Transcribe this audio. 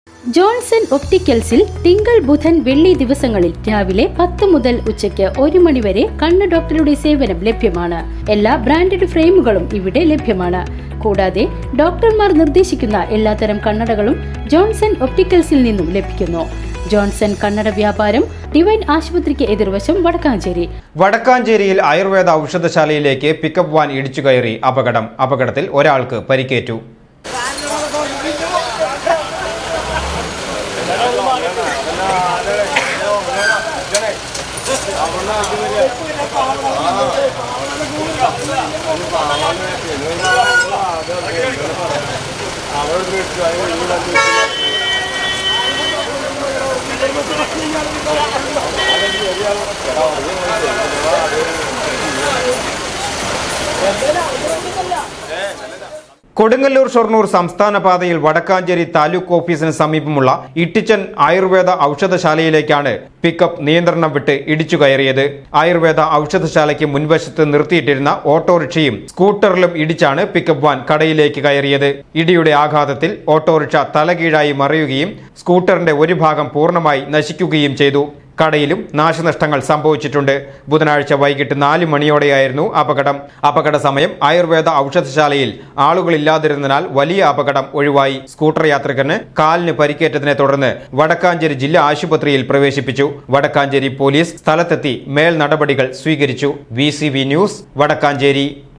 Johnson ഒപ്റ്റിക്കൽസിൽ തിങ്കൾ ബുധൻ വെള്ളി ദിവസങ്ങളിൽ രാവിലെ പത്ത് മുതൽ ഉച്ചയ്ക്ക് ഒരു മണിവരെ കണ്ണ് ഡോക്ടറുടെ സേവനം ലഭ്യമാണ് എല്ലാ ബ്രാൻഡഡ് ഫ്രെയിമുകളും ഇവിടെ ലഭ്യമാണ് കൂടാതെ ഡോക്ടർമാർ നിർദ്ദേശിക്കുന്ന എല്ലാത്തരം കണ്ണടകളും ജോൺസൺ ഒപ്റ്റിക്കൽസിൽ നിന്നും ലഭിക്കുന്നു ജോൺസൺ കണ്ണട വ്യാപാരം ഡിവൈൻ ആശുപത്രിക്ക് എതിർവശം വടക്കാഞ്ചേരി വടക്കാഞ്ചേരിയിൽ ആയുർവേദ ഔഷധശാലയിലേക്ക് പിക്കപ്പ് വാൻ ഇടിച്ചു കയറി അപകടം അപകടത്തിൽ ഒരാൾക്ക് പരിക്കേറ്റു കൊടുങ്ങല്ലൂർ ഷൊർണൂർ സംസ്ഥാന പാതയിൽ വടക്കാഞ്ചേരി താലൂക്ക് ഓഫീസിന് സമീപമുള്ള ഇട്ടിച്ചൻ ആയുർവേദ ഔഷധശാലയിലേക്കാണ് പിക്കപ്പ് നിയന്ത്രണം വിട്ട് ഇടിച്ചു കയറിയത് ആയുർവേദ ഔഷധശാലയ്ക്ക് മുൻവശത്ത് നിർത്തിയിട്ടിരുന്ന ഓട്ടോറിക്ഷയും സ്കൂട്ടറിലും ഇടിച്ചാണ് പിക്കപ്പ് വാൻ കടയിലേക്ക് കയറിയത് ഇടിയുടെ ആഘാതത്തിൽ ഓട്ടോറിക്ഷ തലകീഴായി മറിയുകയും സ്കൂട്ടറിന്റെ ഒരു ഭാഗം പൂർണ്ണമായി നശിക്കുകയും ചെയ്തു കടയിലും നാശനഷ്ടങ്ങൾ സംഭവിച്ചിട്ടുണ്ട് ബുധനാഴ്ച വൈകിട്ട് നാല് മണിയോടെയായിരുന്നു അപകടം അപകട സമയം ആയുർവേദ ഔഷധശാലയിൽ ആളുകളില്ലാതിരുന്നതിനാൽ വലിയ അപകടം ഒഴിവായി സ്കൂട്ടർ യാത്രികന് കാലിന് പരിക്കേറ്റതിനെ തുടർന്ന് വടക്കാഞ്ചേരി ജില്ലാ ആശുപത്രിയിൽ പ്രവേശിപ്പിച്ചു വടക്കാഞ്ചേരി പോലീസ് സ്ഥലത്തെത്തി മേൽ നടപടികൾ സ്വീകരിച്ചു വി ന്യൂസ് വടക്കാഞ്ചേരി